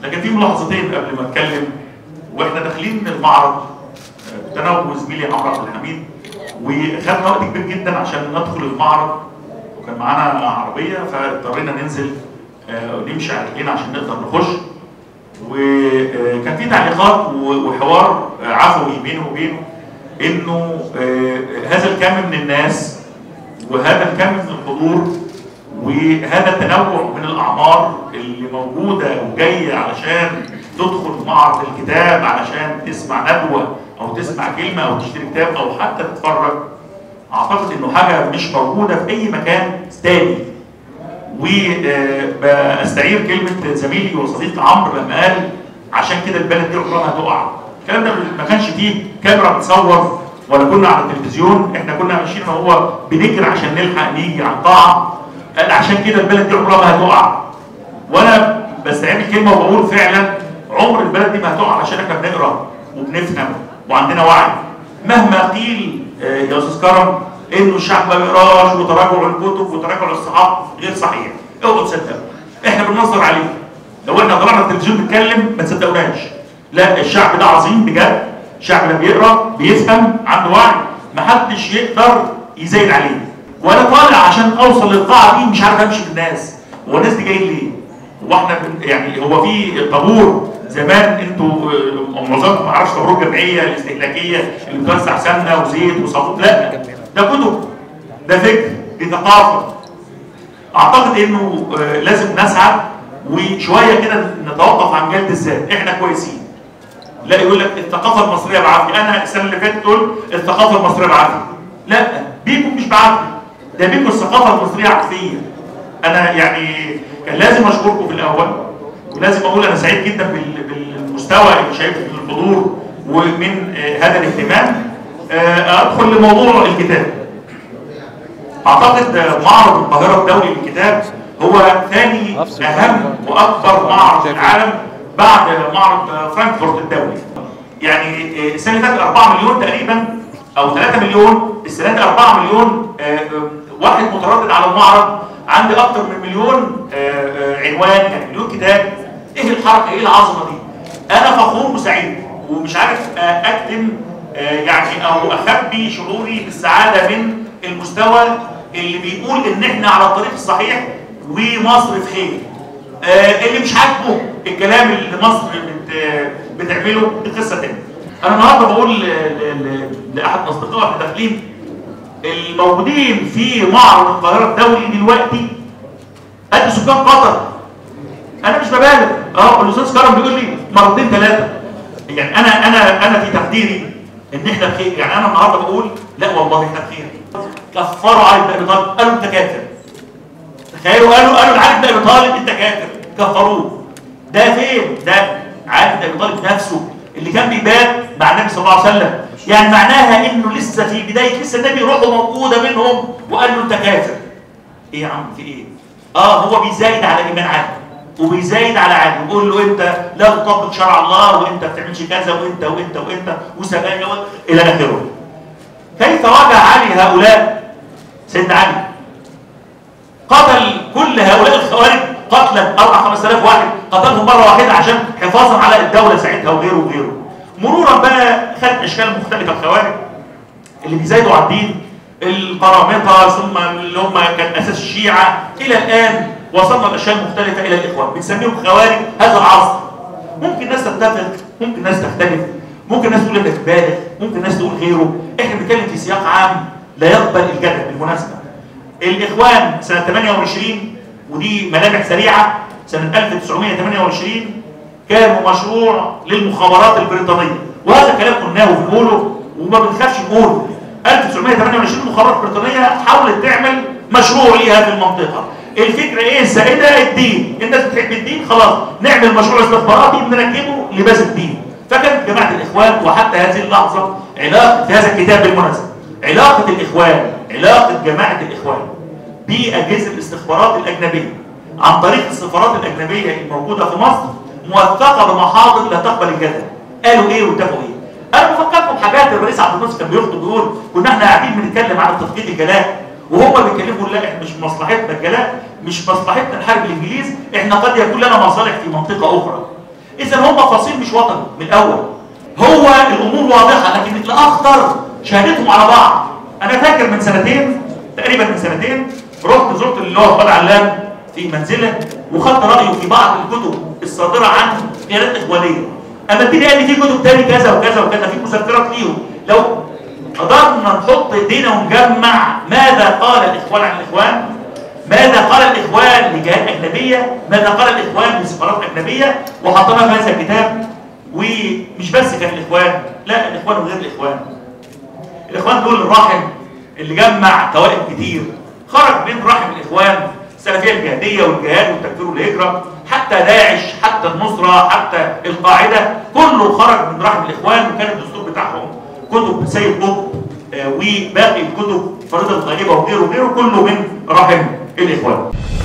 لكن في ملاحظتين قبل ما اتكلم واحنا داخلين المعرض كنت وزميلي عمرو عبد الحميد وخدنا وقت كبير جدا عشان ندخل المعرض وكان معانا عربيه فاضطرينا ننزل نمشي على رجلينا عشان نقدر نخش وكان في تعليقات وحوار عفوي بينه وبينه انه هذا الكم من الناس وهذا الكم من الحضور وهذا التنوع من الاعمار اللي موجوده وجايه علشان تدخل معرض الكتاب علشان تسمع ندوه او تسمع كلمه او تشتري كتاب او حتى تتفرج اعتقد انه حاجه مش موجوده في اي مكان تاني وبستعير كلمه زميلي وصديقي عمرو لما قال عشان كده البلد دي عمرها هتقع الكلام ده ما كانش فيه كاميرا بتصور ولا كنا على التلفزيون احنا كنا ماشيين هو بنجري عشان نلحق نيجي على القاعه قال عشان كده البلد دي عمرها ما هتقع وانا بستعمل كلمه وبقول فعلا عمر البلد دي ما هتقع عشان احنا بنقرا وبنفهم وعندنا وعي مهما قيل يا استاذ كرم انه الشعب ما بيقراش وتراجع الكتب وتراجع الصحافه غير صحيح اوعوا تصدقوا احنا بننظر عليه لو احنا طلعنا التلفزيون نتكلم ما تصدقوناش لا الشعب ده عظيم بجد الشعب ده بيقرا بيفهم عنده وعي ما حدش يقدر يزايد عليه وانا طالع عشان اوصل للقاعه دي مش عارف امشي بالناس هو الناس دي جايين ليه؟ هو احنا يعني هو في طابور زمان انتوا معظمكم ما اعرفش طابور الجمعيه الاستهلاكيه اللي بتوزع سمنه وزيت وصابون لا ده كتب ده فكر دي ثقافه اعتقد انه لازم نسعى وشويه كده نتوقف عن جلد الذات احنا كويسين لا يقول لك الثقافه المصريه بعافيه انا السنه اللي فاتت تقول الثقافه المصريه بعافيه لا بيكم مش بعافيه ده بيكم الثقافه المصريه عافيه انا يعني كان لازم اشكركم في الاول ولازم اقول انا سعيد جدا بالمستوى اللي شايفه في الحضور ومن هذا الاهتمام ادخل لموضوع الكتاب اعتقد معرض القاهره الدولي للكتاب هو ثاني اهم واكبر معرض في العالم بعد معرض فرانكفورت الدولي يعني السنه اللي فاتت 4 مليون تقريبا او 3 مليون السنه دي 4 مليون واحد متردد على المعرض عندي اكتر من مليون عنوان يعني مليون كتاب ايه الحركه ايه العظمه دي انا فخور وسعيد ومش عارف اكتم يعني او اخبي شعوري بالسعاده من المستوى اللي بيقول ان احنا على الطريق الصحيح ومصر في خير اللي مش عاجبه الكلام اللي مصر بت بتعمله دي قصه تانيه انا النهارده بقول لاحد اصدقائي احنا داخلين الموجودين في معرض القاهره الدولي دلوقتي قد سكان قطر انا مش ببالغ اه الاستاذ كرم بيقول لي مرتين ثلاثه يعني انا انا انا في تقديري ان احنا بخير يعني انا النهارده بقول لا والله احنا بخير كفروا علي بن ابي طالب قالوا انت كافر تخيلوا قالوا قالوا لعلي بن ابي طالب انت كافر كفروه ده فين ده علي بن ابي طالب نفسه اللي كان بيبات مع النبي صلى الله عليه وسلم يعني معناها انه لسه في بدايه لسه النبي روحه موجوده منهم وقال له انت كافر ايه يا عم في ايه اه هو بيزايد على ايمان علي وبيزايد على علي ويقول له انت لا تطبق شرع الله وانت ما بتعملش كذا وانت وانت وانت وسبايا الى اخره كيف واجه علي هؤلاء سيدنا علي قتل كل هؤلاء الخوارج قتلا اربع 5000 واحد قتلهم مره واحده عشان حفاظا على الدوله ساعتها وغيره وغيره مرورا بقى خد اشكال مختلفه الخوارج اللي بيزايدوا على الدين القرامطه ثم اللي هم كان اساس الشيعه الى الان وصلنا لاشياء مختلفه الى الاخوان بنسميهم خوارج هذا العصر ممكن ناس تتفق ممكن ناس تختلف ممكن ناس تقول انك بالغ ممكن ناس تقول غيره احنا بنتكلم في سياق عام لا يقبل الجدل بالمناسبه الاخوان سنه 28 ودي ملامح سريعه سنه 1928 كانوا مشروع للمخابرات البريطانيه وهذا كلام قلناه وبنقوله وما بنخافش نقوله 1928 المخابرات البريطانيه حاولت تعمل مشروع ليها في المنطقه الفكره ايه السائده الدين الناس بتحب الدين خلاص نعمل مشروع استخباراتي نركبه لباس الدين فكانت جماعه الاخوان وحتى هذه اللحظه علاقه في هذا الكتاب بالمناسبه علاقه الاخوان علاقه جماعه الاخوان باجهزه الاستخبارات الاجنبيه عن طريق السفارات الاجنبيه الموجوده في مصر موثقه بمحاضر لا تقبل الجدل قالوا ايه واتفقوا ايه انا بفكركم حاجات الرئيس عبد الناصر كان بيخطب بيقول كنا احنا قاعدين بنتكلم عن تفقيد الجلاء وهم بيتكلموا لا احنا مش مصلحتنا الجلاء مش مصلحتنا نحارب الانجليز احنا قد يكون لنا مصالح في منطقه اخرى اذا هم فصيل مش وطني من الاول هو الامور واضحه لكن الاخطر شهادتهم على بعض انا فاكر من سنتين تقريبا من سنتين رحت زرت اللي هو فؤاد علام في منزله وخدت رايه في بعض الكتب الصادره عن قيادات اخوانيه اما اديني قال لي في كتب تاني كذا وكذا وكذا في مذكرات ليهم لو قدرنا نحط ايدينا ونجمع ماذا قال الاخوان عن الاخوان ماذا قال الاخوان لجهات اجنبيه ماذا قال الاخوان لسفارات اجنبيه وحطينا في هذا الكتاب ومش بس كان الاخوان لا الاخوان وغير الاخوان الاخوان دول الرحم اللي جمع توائم كتير خرج من رحم الاخوان السلفيه الجهاديه والجهاد والتكفير والهجره حتى داعش حتى النصره حتى القاعده كله خرج من رحم الاخوان وكان الدستور بتاعهم كتب سيد قطب آه، وباقي الكتب فريضه الغالبه وغيره وغيره كله من رحم الاخوان